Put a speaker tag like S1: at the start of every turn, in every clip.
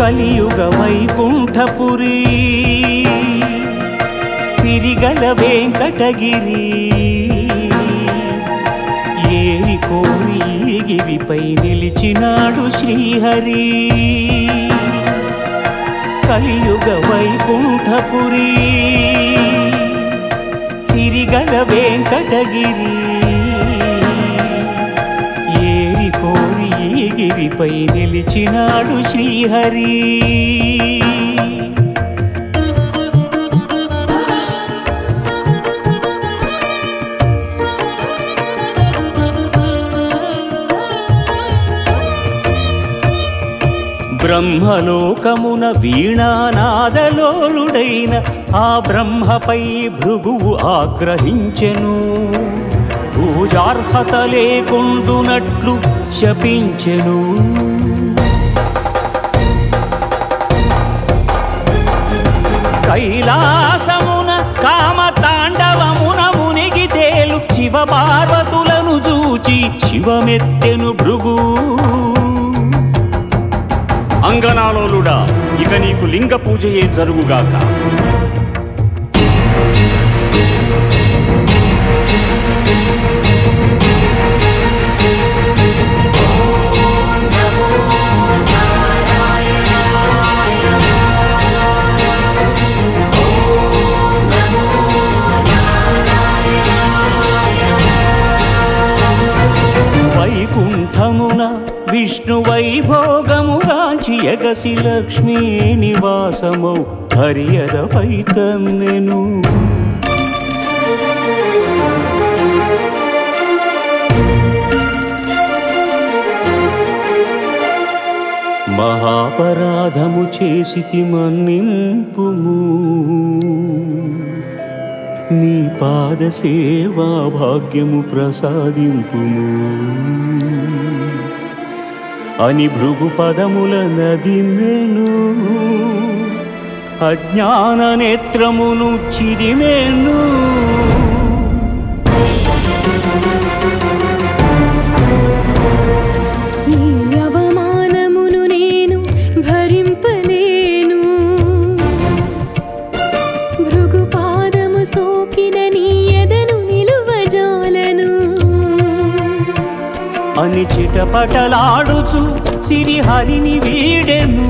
S1: కలియుగ వైకుంఠపురి సిరిగల వెంకటగిరి ఏరి కోరి ఈ గిరిపై నిలిచినాడు శ్రీహరి కలియుగ వైకుంఠపురి సిరిగల వెంకటగిరి ఏరి కోరి ఈ గిరిపై నిలిచినాడు శ్రీహరి బ్రహ్మలోకమున వీణానాదలోలుడైన ఆ బ్రహ్మపై భృగువు ఆగ్రహించెను పూజార్హత లేకుండునట్లు శపించెను కైలాసమున కామ తాండవమున మునిగి తేలు శివ పార్వతులను చూచి శివమెత్తెను భృగు
S2: అంగనాలోలుడా ఇక నీకు లింగ పూజయే జరుగుగాక
S1: వైకుంఠమున విష్ణు వైభోగముగాంచి ఎగసి లక్ష్మీ నివాసమౌ హరియదపై తన్నెను మహాపరాధము చేసితి మన్నింపుము నీ పాద సేవా భాగ్యము ప్రసాదింపుము అని భృగు పదముల నదిమెను అజ్ఞాన నేత్రమును చిదిమెను
S3: ఈ అవమానమును నేను భరింపలేను భృగు పాదము సోకిన నీ ఎదను నిలువజాలను
S1: అని చిటపటలాడుచు సిరిహరిని వీడెను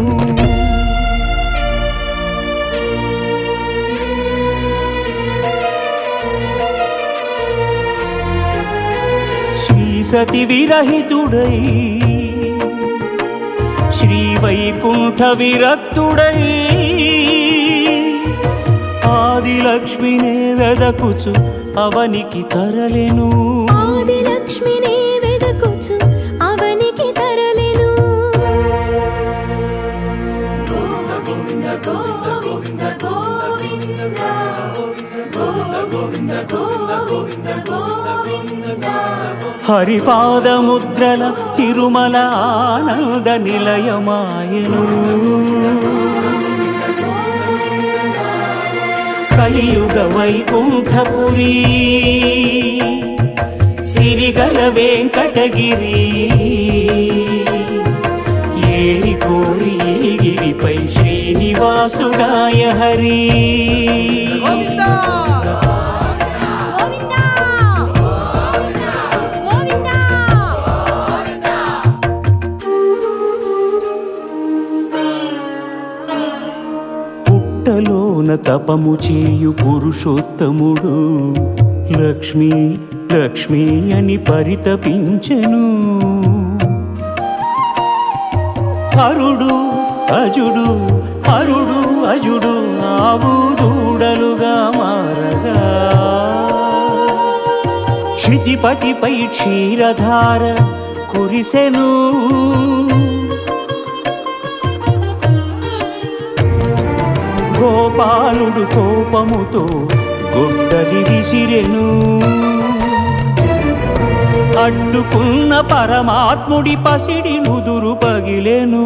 S1: శ్రీ సతి విరహితుడై శ్రీ వైకుంఠ విరక్తుడై ఆదిలక్ష్మినే వెదకుచు అవనికి తరలెను
S3: ఆదిలక్ష్మిని వెదకుచు అవనికి తరలెను
S1: హరిపాదముద్రల తిరుమల ఆనంద నిలయమాయను కలియుగ వైకుంఠపురి సిరిగల వెంకటగిరి ఏరి కోరి ఈ గిరిపై శ్రీనివాసుడాయ హరి పుట్టలోన తపము చేయు పురుషోత్తముడు లక్ష్మీ లక్ష్మీ అని పరితపించెను హరుడు అజుడు హరుడు అజుడు ఆవు దూడలుగా మారగా క్షితిపతిపై క్షీరధార కురిసెను గోపాలుడు కోపముతో గొడ్డలి విసిరెను అడ్డుకున్న పరమాత్ముడి పసిడి ముదురు పగిలెను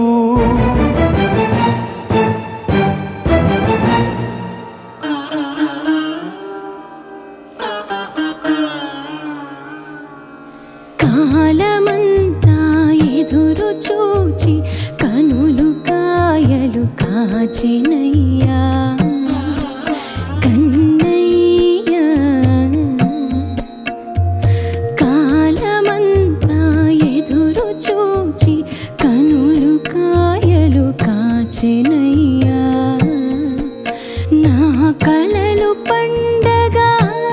S3: కాలమంతా ఎదురు చూచి కనులు కా కాచినయ్యా కన్నయ్యా కాలమంతా ఎదురు చూచి కనులు కాయలు కాచెనయ్యా నా కలలు పండగా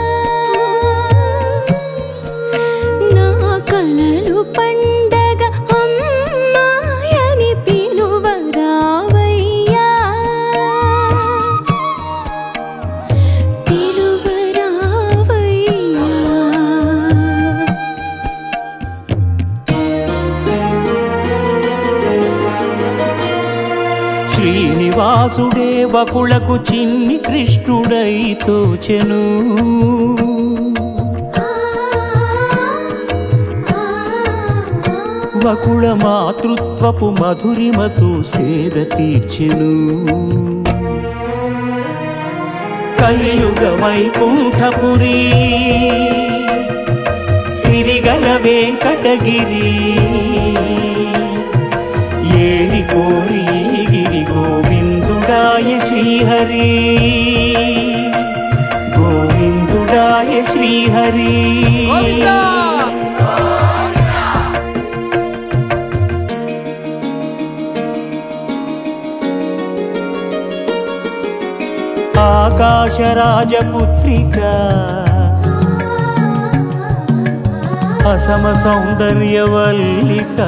S3: నా కలలు పండగ అమ్మాయని పిలువరావయ్యా పిలువరావయ్యా
S1: శ్రీనివాసుడే వకులకు చిన్ని కృష్ణుడై తోచెను వకుళ మాతృత్వపు మధురిమతో సేద తీర్చెను కలియుగ వైకుంఠపురి సిరిగల వెంకటగిరి ఏలి కోరి గిరి గోవిందుడాయ శ్రీహరి గోవిందుడాయ శ్రీహరి ఆకాశరాజపుత్రిక అసమ సౌందర్యవల్లిక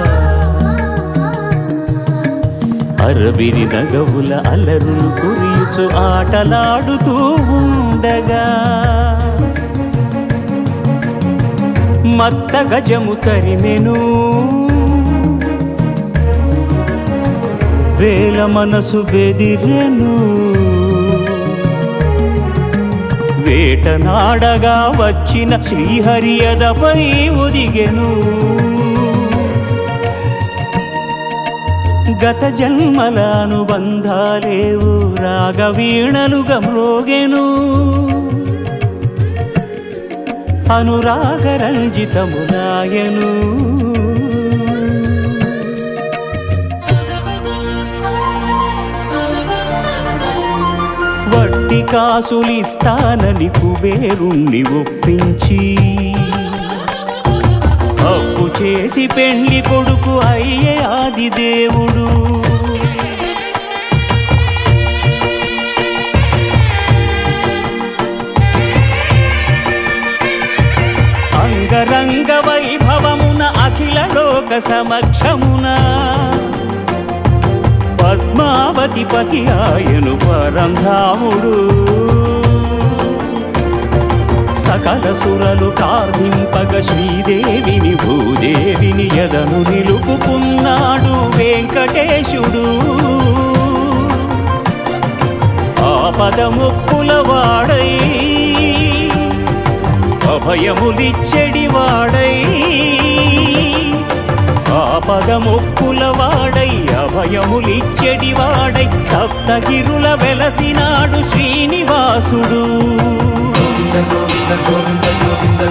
S1: అరవిరి నగవుల అలరులు కురియుచు ఆటలాడుతూ ఉండగా మత్త గజము తరిమెను వేల మనసు బెదిరెను వేటనాడగా వచ్చిన శ్రీహరియదపై ఒదిగెను గత జన్మల అనుబంధాలేవు రాగవీణలుగా మ్రోగెను అనురాగరంజితములాయను వడ్డీ కాసులిస్తానని కుబేరుణ్ణి ఒప్పించి అప్పు చేసి పెళ్లి కొడుకు అయ్యే ఆది దేవుడు అంగరంగ వైభవమున అఖిల లోక సమక్షమున పద్మావతి పతి ఆయను పరంధాముడు సకల సురలు ప్రార్థింపగ శ్రీదేవిని భూదేవిని ఎదను నిలుపుకున్నాడు వెంకటేశుడు ఆపదముక్కుల వాడై అభయములిచ్చడి వాడై ఆపదముక్కుల వాడై అభయములిచ్చడి వాడై సప్తగిరుల వెలసినాడు శ్రీనివాసుడు
S4: గోవింద గోవింద గోవింద గోవింద